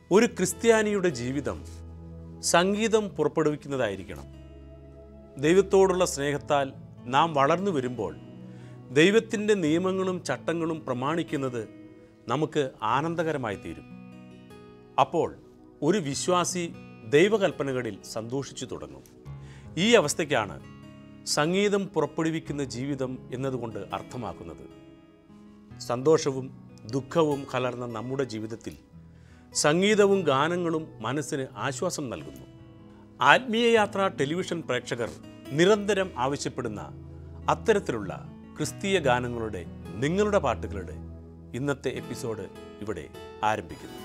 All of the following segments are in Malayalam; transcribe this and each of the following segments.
ഒരു ക്രിസ്ത്യാനിയുടെ ജീവിതം സംഗീതം പുറപ്പെടുവിക്കുന്നതായിരിക്കണം ദൈവത്തോടുള്ള സ്നേഹത്താൽ നാം വളർന്നു വരുമ്പോൾ ദൈവത്തിൻ്റെ നിയമങ്ങളും ചട്ടങ്ങളും പ്രമാണിക്കുന്നത് നമുക്ക് ആനന്ദകരമായി തീരും അപ്പോൾ ഒരു വിശ്വാസി ദൈവകൽപ്പനകളിൽ സന്തോഷിച്ചു തുടങ്ങും ഈ അവസ്ഥയ്ക്കാണ് സംഗീതം പുറപ്പെടുവിക്കുന്ന ജീവിതം എന്നതുകൊണ്ട് അർത്ഥമാക്കുന്നത് സന്തോഷവും ദുഃഖവും കലർന്ന നമ്മുടെ ജീവിതത്തിൽ സംഗീതവും ഗാനങ്ങളും മനസ്സിന് ആശ്വാസം നൽകുന്നു ആത്മീയ യാത്ര ടെലിവിഷൻ പ്രേക്ഷകർ നിരന്തരം ആവശ്യപ്പെടുന്ന അത്തരത്തിലുള്ള ക്രിസ്തീയ ഗാനങ്ങളുടെ നിങ്ങളുടെ പാട്ടുകളുടെ ഇന്നത്തെ എപ്പിസോഡ് ഇവിടെ ആരംഭിക്കുന്നു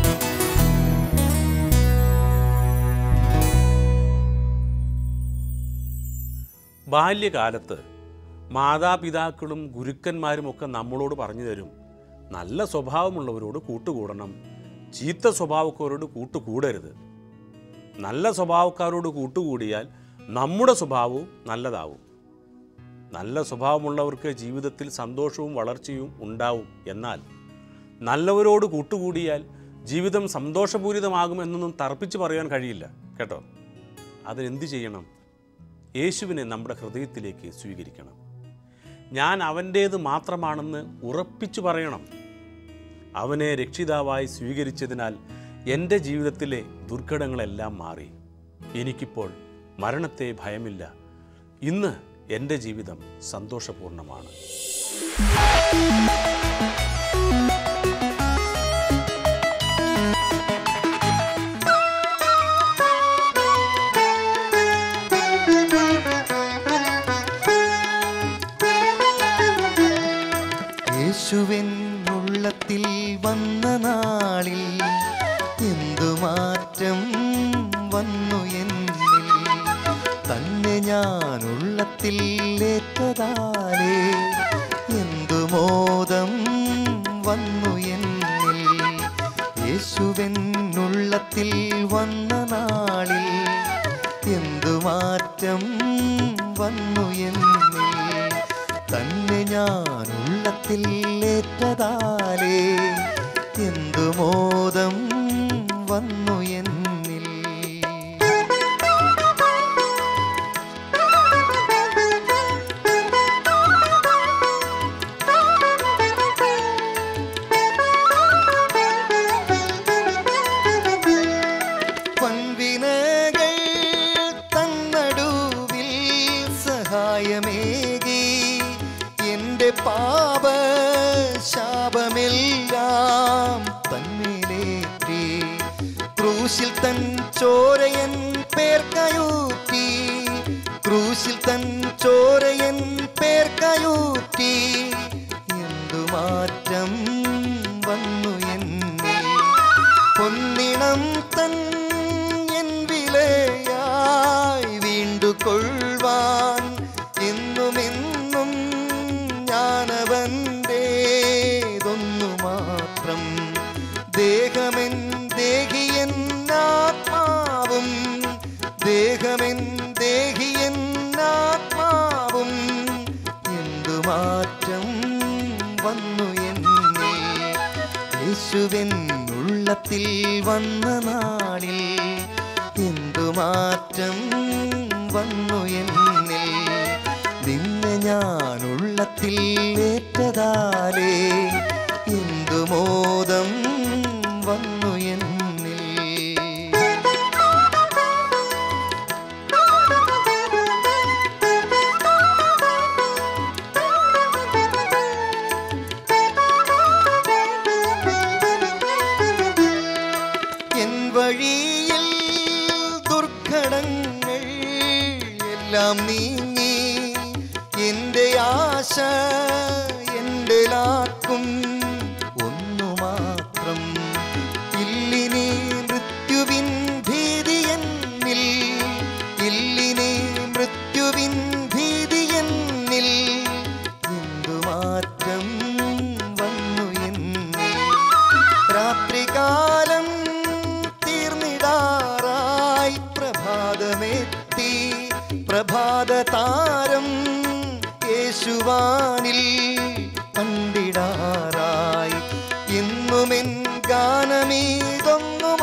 ബാല്യകാലത്ത് മാതാപിതാക്കളും ഗുരുക്കന്മാരുമൊക്കെ നമ്മളോട് പറഞ്ഞു തരും നല്ല സ്വഭാവമുള്ളവരോട് കൂട്ടുകൂടണം ചീത്ത സ്വഭാവക്കാരോട് കൂട്ടുകൂടരുത് നല്ല സ്വഭാവക്കാരോട് കൂട്ടുകൂടിയാൽ നമ്മുടെ സ്വഭാവവും നല്ലതാവും നല്ല സ്വഭാവമുള്ളവർക്ക് ജീവിതത്തിൽ സന്തോഷവും വളർച്ചയും ഉണ്ടാവും എന്നാൽ നല്ലവരോട് കൂട്ടുകൂടിയാൽ ജീവിതം സന്തോഷപൂരിതമാകുമെന്നൊന്നും തർപ്പിച്ച് പറയാൻ കഴിയില്ല കേട്ടോ അതിനെന്ത് ചെയ്യണം യേശുവിനെ നമ്മുടെ ഹൃദയത്തിലേക്ക് സ്വീകരിക്കണം ഞാൻ അവൻ്റേത് മാത്രമാണെന്ന് ഉറപ്പിച്ചു പറയണം അവനെ രക്ഷിതാവായി സ്വീകരിച്ചതിനാൽ എൻ്റെ ജീവിതത്തിലെ ദുർഘടങ്ങളെല്ലാം മാറി എനിക്കിപ്പോൾ മരണത്തെ ഭയമില്ല ഇന്ന് എൻ്റെ ജീവിതം സന്തോഷപൂർണ്ണമാണ് യേശുവിൻ ഉള്ളത്തിൽ വന്ന നാളിൽ എന്തു മാറ്റം വന്നു എന്നിൽ തന്നെ ഞാൻ ഉള്ളത്തിൽ ഏറ്റതാലേ എന്തു മോദം വന്നു എന്നിൽ യേശുവിൻ ഉള്ളത്തിൽ വന്ന നാളിൽ എന്തു മാറ്റം വന്നു എന്നിൽ തന്നെ ഞാൻ ഉള്ളത്തിൽ ഏറ്റതാലേ എന്തു മോദം വന്നു എന്നിൽ വൻവിനകൾ തന്നടുവിൽ സഹായമേകി എൻ്റെ പാപ ശാപമെല്ലാം തന്നിലേറ്റി ക്രൂശിൽ തൻ ചോരയൻ പേർക്കയൂറ്റി ക്രൂശിൽ തൻ ചോരയൻ പേർക്കയൂറ്റി എന്തു മാറ്റം വന്നു എന്നിൽ പൊന്നിണം തൻ എൻ വിലയായി വീണ്ടു കൊള്ളുവാൻ എന്നുമെന്നും ഞാനവൻ്റേതൊന്നു മാത്രം ദേഹമെൻ ദേഹിയൻ ആത്മാവും ദേഹമെൻ ദേഹിയൻ ആത്മാവും എന്തു മാറ്റം വന്നു എന്നിൽ യേശുവിൻ ഉള്ളത്തിൽ വന്ന നാളിൽ എന്തു മാറ്റം വന്നു എന്നിൽ നിന്നെ ഞാൻ ഉള്ളത്തിൽ ഏറ്റതാലേ എന്തു മോദം വന്നു എന്നിൽ എൻ വഴിയിൽ ദുർഘടങ്ങൾ എല്ലാം നീങ്ങി എൻ്റെ ആശ എൻ്റെ ലാക്കും ഒന്നു മാത്രം ഇല്ലിനി മൃത്യുവിൻ ഭീതി എന്നിൽ ഇല്ലിനി മൃത്യുവിൻ ഭീതി എന്നിൽ എന്തു മാറ്റം വന്നു എന്നിൽ രാത്രികാലം തീർന്നിടാറായി പ്രഭാതമെത്തി പ്രഭാത താരം യേശുവാനിൽ കണ്ടിടാറായി എന്നുമെൻ ഗാനമീതൊന്നു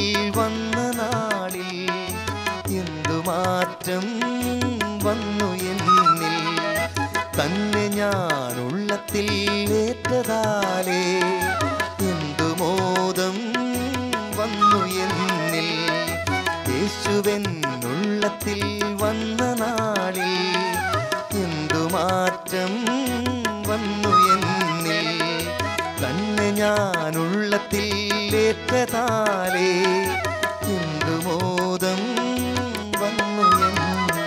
വന്ന നാളിൽ എന്തു മാറ്റം വന്നു എന്നിൽ തന്നെ ഞാൻ ഉള്ളത്തിൽ ഏറ്റതാലേ എന്തു മോദം വന്നു എന്നിൽ യേശുവൻ ഉള്ളത്തിൽ വന്ന നാളിൽ എന്തു മാറ്റം വന്നു എന്നിൽ തന്നെ ഞാൻ ഉള്ളത്തിൽ ഏറ്റതാലേ എന്തു മോദം വന്നു എന്നിൽ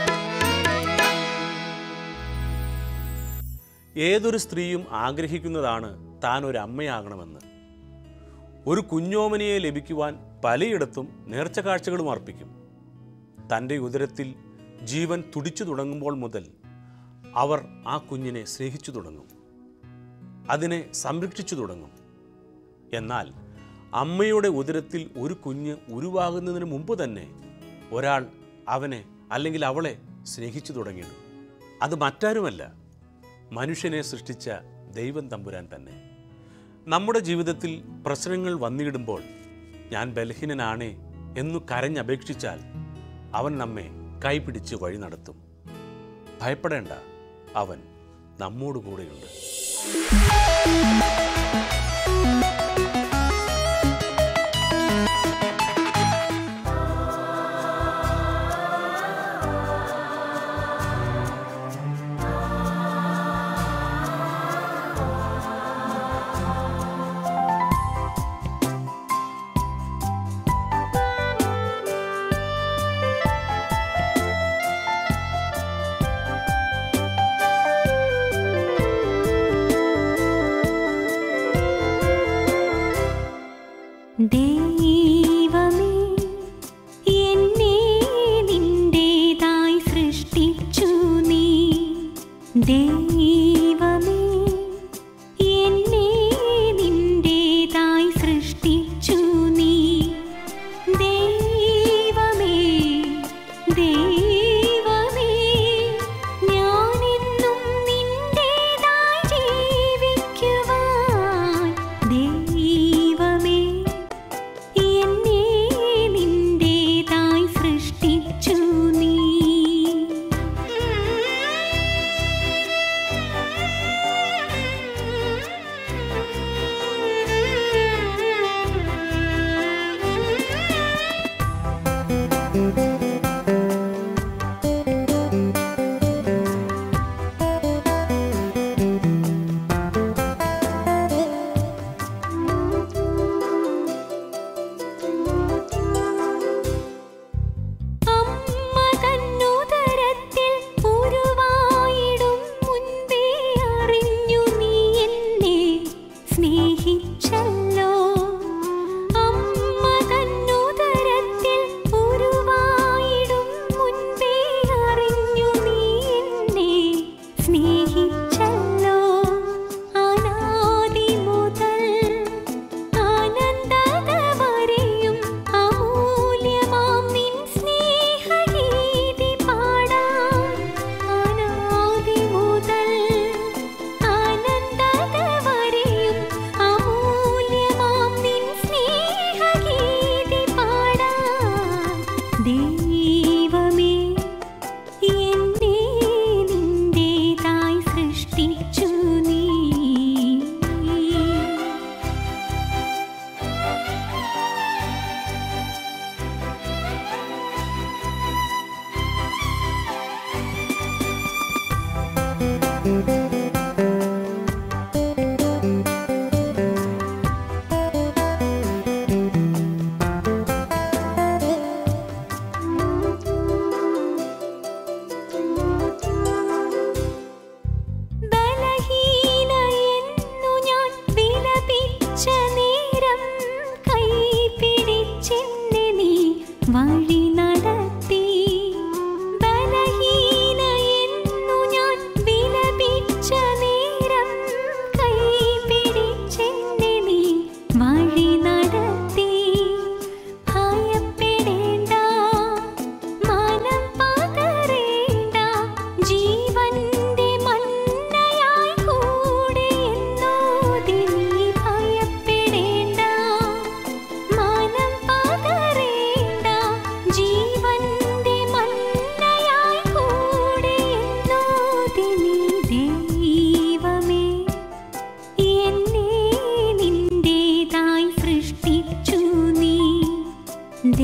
ഏതൊരു സ്ത്രീയും ആഗ്രഹിക്കുന്നതാണ് താൻ ഒരു അമ്മയാകണമെന്ന് ഒരു കുഞ്ഞോമനിയെ ലഭിക്കുവാൻ പലയിടത്തും നേർച്ച കാഴ്ചകളും അർപ്പിക്കും തൻ്റെ ഉദരത്തിൽ ജീവൻ തുടിച്ചു തുടങ്ങുമ്പോൾ മുതൽ അവർ ആ കുഞ്ഞിനെ സ്നേഹിച്ചു തുടങ്ങും അതിനെ സംരക്ഷിച്ചു തുടങ്ങും എന്നാൽ അമ്മയുടെ ഉദരത്തിൽ ഒരു കുഞ്ഞ് ഉരുവാകുന്നതിന് മുമ്പ് തന്നെ ഒരാൾ അവനെ അല്ലെങ്കിൽ അവളെ സ്നേഹിച്ചു തുടങ്ങിയിടും അത് മറ്റാരുമല്ല മനുഷ്യനെ സൃഷ്ടിച്ച ദൈവം തമ്പുരാൻ തന്നെ നമ്മുടെ ജീവിതത്തിൽ പ്രശ്നങ്ങൾ വന്നിടുമ്പോൾ ഞാൻ ബലഹീനനാണേ എന്നു കരഞ്ഞപേക്ഷിച്ചാൽ അവൻ നമ്മെ കൈപിടിച്ച് വഴി നടത്തും ഭയപ്പെടേണ്ട അവൻ നമ്മോട് കൂടെയുണ്ട്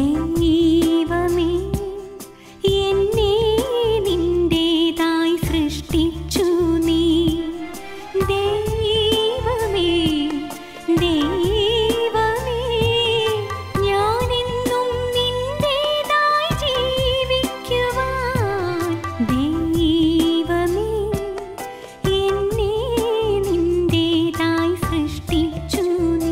ദൈവമേ എന്നെ നിന്റേതായി സൃഷ്ടിച്ചു നീ ദൈവമേ ദൈവമേ ഞാനെന്നും നിന്റേതായി ജീവിക്കുവാൻ ദൈവമേ എന്നെ നിന്റേതായി സൃഷ്ടിച്ചു നീ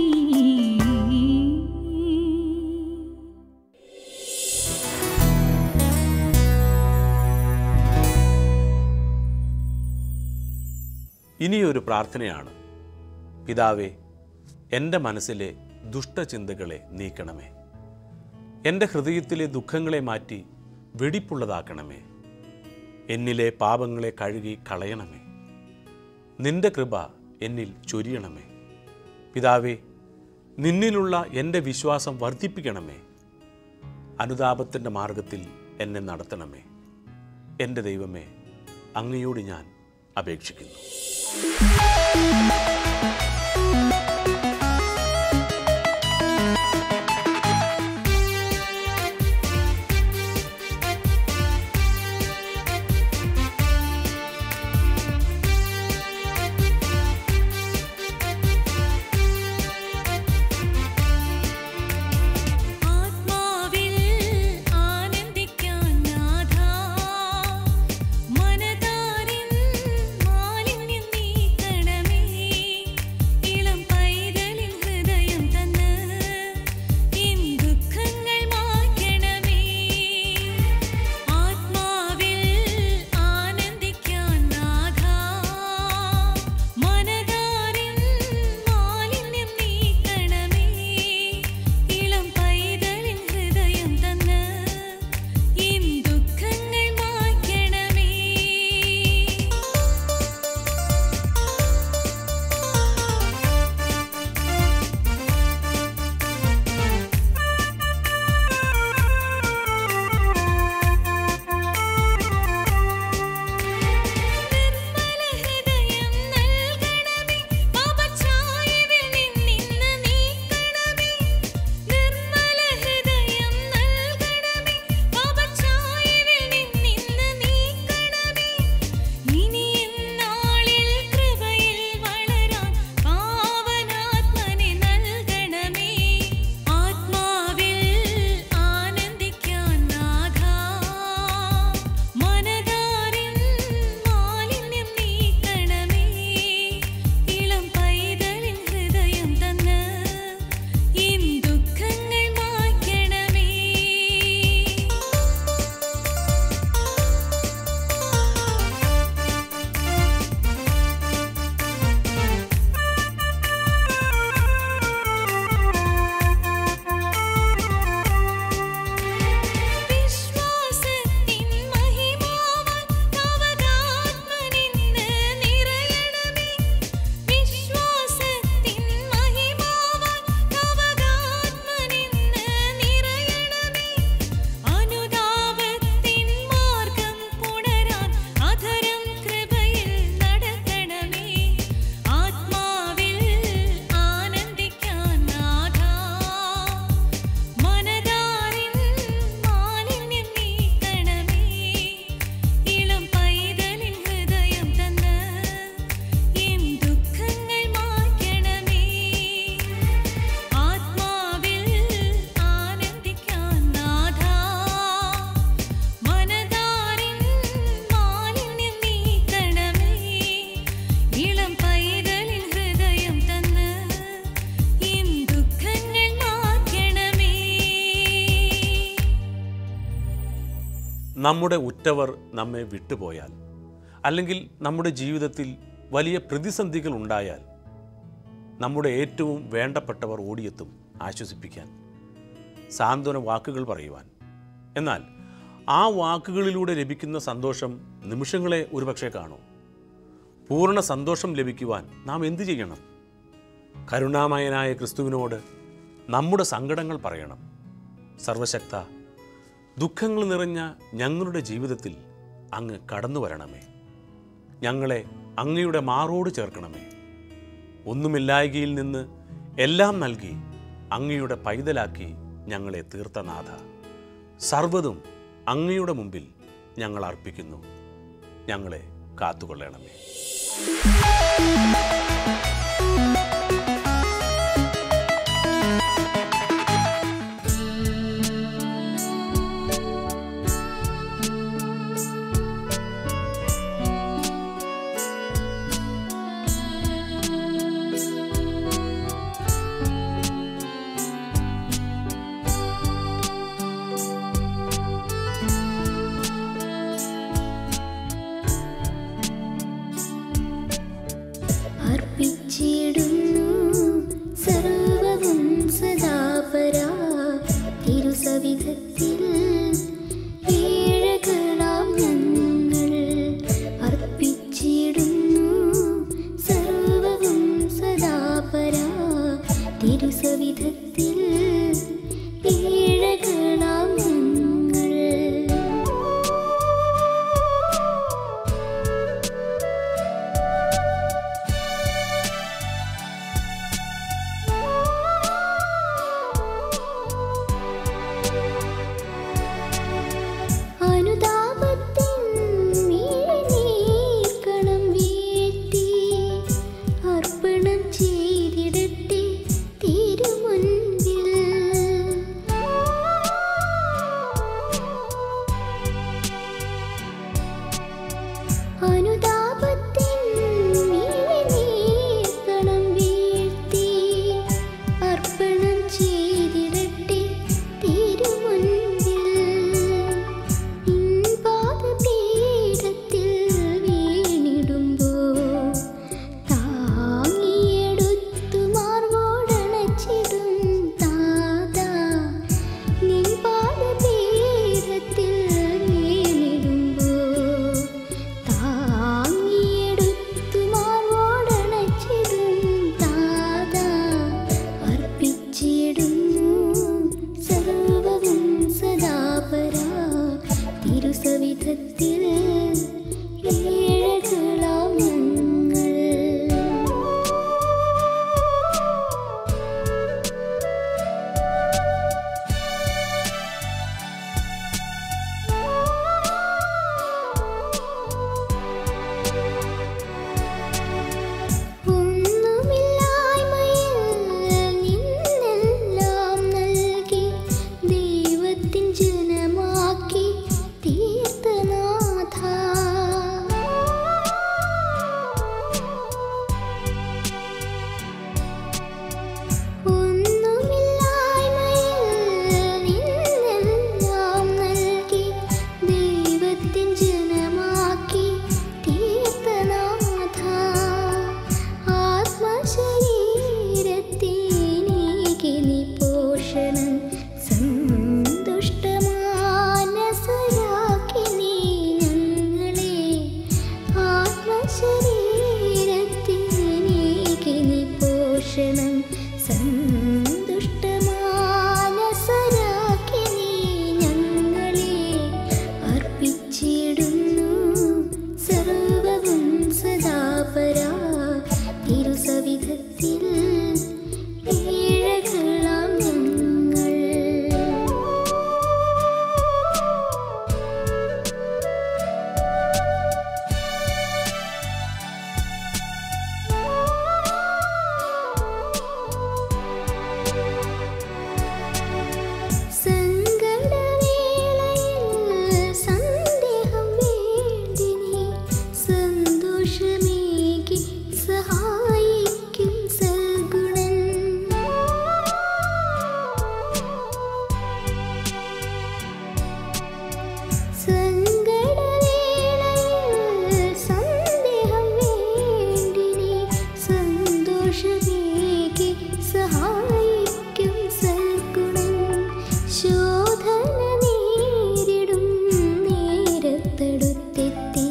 ഇനിയൊരു പ്രാർത്ഥനയാണ് പിതാവേ എൻ്റെ മനസ്സിലെ ദുഷ്ടചിന്തകളെ നീക്കണമേ എൻ്റെ ഹൃദയത്തിലെ ദുഃഖങ്ങളെ മാറ്റി വെടിപ്പുള്ളതാക്കണമേ എന്നിലെ പാപങ്ങളെ കഴുകി കളയണമേ നിന്റെ കൃപ എന്നിൽ ചൊരിയണമേ പിതാവേ നിന്നിലുള്ള എൻ്റെ വിശ്വാസം വർദ്ധിപ്പിക്കണമേ അനുതാപത്തിൻ്റെ മാർഗത്തിൽ എന്നെ നടത്തണമേ എൻ്റെ ദൈവമേ അങ്ങയോട് ഞാൻ അപേക്ഷിക്കുന്നു ആത്മാവിൽ ആനന്ദിക്കാൻ നാഥാ മനതാരിൻ മാലിന്യം നീക്കണമേ ഇളം പൈതലിൻ ഹൃദയം തന്ന് ഇൻ ദുഃഖങ്ങൾ മാറ്റണമേ ആത്മാവിൽ ആനന്ദിക്കാൻ നാഥാ മനതാരിൻ മാലിന്യം നീക്കണമേ ഇളം പൈതലിൻ ഹൃദയം തന്ന് ഇൻ ദുഃഖങ്ങൾ മാറ്റണമേ നിർമ്മല ഹൃദയം നൽകണമേ പാപഛായവിൽ നിന്നിന്ന് നീക്കണമേ നിർമ്മല ഹൃദയം നൽകണമേ പാപഛായവിൽ നിന്നിന്ന് നീക്കണമേ ഇനി എന്നാളിൽ കൃപയിൽ വളരാൻ പാവനാത്മനെ നൽകണമേ ആത്മാവിൽ ആനന്ദിക്കാൻ നാഥാ മനതാരിൻ മാലിന്യം നീക്കണമേ ഇളം പൈതലിൻ ഹൃദയം തന്ന് ഇൻ ദുഃഖങ്ങൾ മാറ്റണമേ വിശ്വാസത്തിൻ മഹിമാവാൻ നവദാത്മനിന്ന് നിറയണമേ വിശ്വാസത്തിൻ മഹിമാവാൻ നവദാത്മനിന്ന് നിറയണമേ അനുതാപത്തിൻ മാർഗം പുണരാൻ അധരം കൃപയിൽ നടക്കണമേ ആത്മാവിൽ ആനന്ദിക്കാൻ നാഥാ മനതാരിൻ മാലിന്യം നീക്കണമേ ഇളം പൈതലിൻ ഹൃദയം തന്ന് ഇൻ ദുഃഖങ്ങൾ മാറ്റണമേ ആത്മാവിൽ ആനന്ദിക്കാൻ നാഥാ മനതാരിൻ മാലിന്യം നീക്കണമേ ഇളം പൈതലിൻ ഹൃദയം തന്ന് ഇൻ ദുഃഖങ്ങൾ മാറ്റണമേ നമ്മുടെ ഉറ്റവർ നമ്മെ വിട്ടുപോയാൽ അല്ലെങ്കിൽ നമ്മുടെ ജീവിതത്തിൽ വലിയ പ്രതിസന്ധികൾ ഉണ്ടായാൽ നമ്മുടെ ഏറ്റവും വേണ്ടപ്പെട്ടവർ ഓടിയെത്തും ആശ്വസിപ്പിക്കാൻ സാന്ത്വന വാക്കുകൾ പറയുവാൻ എന്നാൽ ആ വാക്കുകളിലൂടെ ലഭിക്കുന്ന സന്തോഷം നിമിഷങ്ങളെ ഒരുപക്ഷെ കാണൂ പൂർണ്ണ സന്തോഷം ലഭിക്കുവാൻ നാം എന്തു ചെയ്യണം കരുണാമയനായ ക്രിസ്തുവിനോട് നമ്മുടെ സങ്കടങ്ങൾ പറയണം സർവശക്ത ദുഃഖങ്ങൾ നിറഞ്ഞ ഞങ്ങളുടെ ജീവിതത്തിൽ അങ്ങ് കടന്നു വരണമേ ഞങ്ങളെ അങ്ങയുടെ മാറോട് ചേർക്കണമേ ഒന്നുമില്ലായ്കയിൽ നിന്ന് എല്ലാം നൽകി അങ്ങയുടെ പൈതലാക്കി ഞങ്ങളെ തീർത്ത നാഥ സർവ്വതും അങ്ങയുടെ മുമ്പിൽ ഞങ്ങൾ അർപ്പിക്കുന്നു ഞങ്ങളെ കാത്തുകൊള്ളണമേ അർപ്പിച്ചിടുന്നു സർവവും സദാപരാ തിരുസവിധത്തിൽ ഏഴകളാം ഞങ്ങൾ അർപ്പിച്ചിടുന്നു സർവവും സദാപരാ തിരുസവിധത്തിൽ ഏഴകളാം ഞങ്ങൾ അനുതാപത്തിൻ നീർക്കണം വീഴ്ത്തി അർപ്പണം ചെയ്തിടട്ടെ തിരുമുൻപിൽ അനുതാപത്തിൻ നീർക്കണം വീഴ്ത്തി അർപ്പണം ചെയ്തിടട്ടെ തിരുമുൻപിൽ പാദപീഠത്തിൽ വീണിടുമ്പോൾ താങ്ങിയെടുത്തു മാർവോടണച്ചിടും താതാ നിൻ പാദപീഠത്തിൽ വീണിടുമ്പോൾ താങ്ങിയെടുത്തു മാർവോടണച്ചിടും താതാ അർപ്പിച്ചിടുന്നു സർവവും സദാപരാ തിരുസവിധത്തിൽ ഏഴകളാം ഞങ്ങൾ ഒന്നുമില്ലായ്മയിൽ നിന്നെല്ലാം നൽകി ദൈവത്തിൻ ജനമാക്കി തീർത്തനാഥ ഒന്നുമില്ലായ്മയിൽ നിന്നെല്ലാം നൽകി ദൈവത്തിൻ ജനമാക്കി തീർത്തനാഥ ആത്മശരീരത്തിനേകി നീ പോഷണം സന്തുഷ്ടമാനസരാക്കി നീ ഞങ്ങളെ ആത്മശരീരത്തിനേകി നീ പോഷണം സന്തുഷ്ടമാനസരാക്കി നീ ഞങ്ങളെ അർപ്പിച്ചിടുന്നു സർവവും സദാപരാ തിരുസവിധത്തിൽ ഏഴകളാം ഞങ്ങൾ സങ്കടവേളയിൽ സന്ദേഹം വേണ്ടിനി സന്തോഷമേകി സഹായിക്കും സൽഗുണൻ സങ്കടവേളയിൽ സന്ദേഹം വേണ്ടിനി സന്തോഷമേകി സഹായിക്കും സൽഗുണൻ ശോധന നേരിടും നേരത്തെടുത്തെത്തി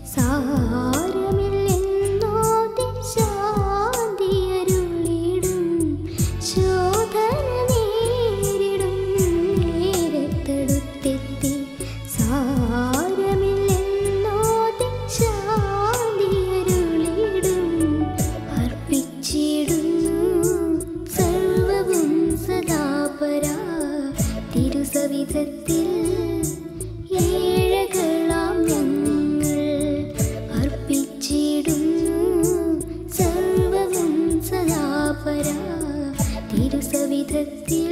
സാരമില്ലെന്നോതി ശാന്തി അരുളിടും ശോധന നേരിടും നേരത്തെടുത്തെത്തി സാരമില്ലെന്നോതി ശാന്തി അരുളിടും അർപ്പിച്ചിടുന്നു സർവവും സദാപരാ തിരുസവിധത്തിൽ ഏഴകളാം ഞങ്ങൾ അർപ്പിച്ചിടുന്നു സർവവും സദാപര തിരുസവിധത്തിൽ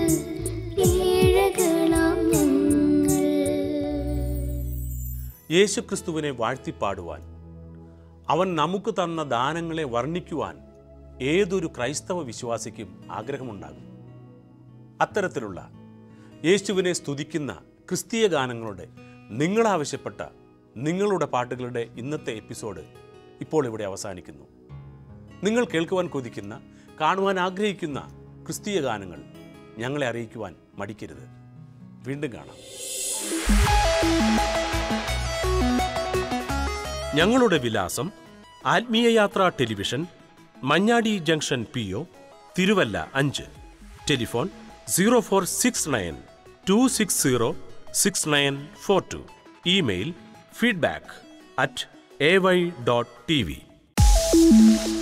ഏഴകളാം ഞങ്ങൾ യേശുക്രിസ്തുവിനെ വാഴ്ത്തിപ്പാടുവാൻ അവൻ നമുക്ക് തന്ന ദാനങ്ങളെ വർണ്ണിക്കുവാൻ ഏതൊരു ക്രൈസ്തവ വിശ്വാസിക്കും ആഗ്രഹമുണ്ടാകും അത്തരത്തിലുള്ള യേശുവിനെ സ്തുതിക്കുന്ന ക്രിസ്തീയ ഗാനങ്ങളുടെ നിങ്ങളാവശ്യപ്പെട്ട നിങ്ങളുടെ പാട്ടുകളുടെ ഇന്നത്തെ എപ്പിസോഡ് ഇപ്പോൾ ഇവിടെ അവസാനിക്കുന്നു നിങ്ങൾ കേൾക്കുവാൻ കൊതിക്കുന്ന കാണുവാൻ ആഗ്രഹിക്കുന്ന ക്രിസ്തീയ ഗാനങ്ങൾ ഞങ്ങളെ അറിയിക്കുവാൻ മടിക്കരുത് വീണ്ടും കാണാം ഞങ്ങളുടെ വിലാസം Athmeeya Yathra television Manjadi junction P O Thiruvalla അഞ്ച് telephone zero four six nine two six zero six nine four two email feedback at A Y dot T V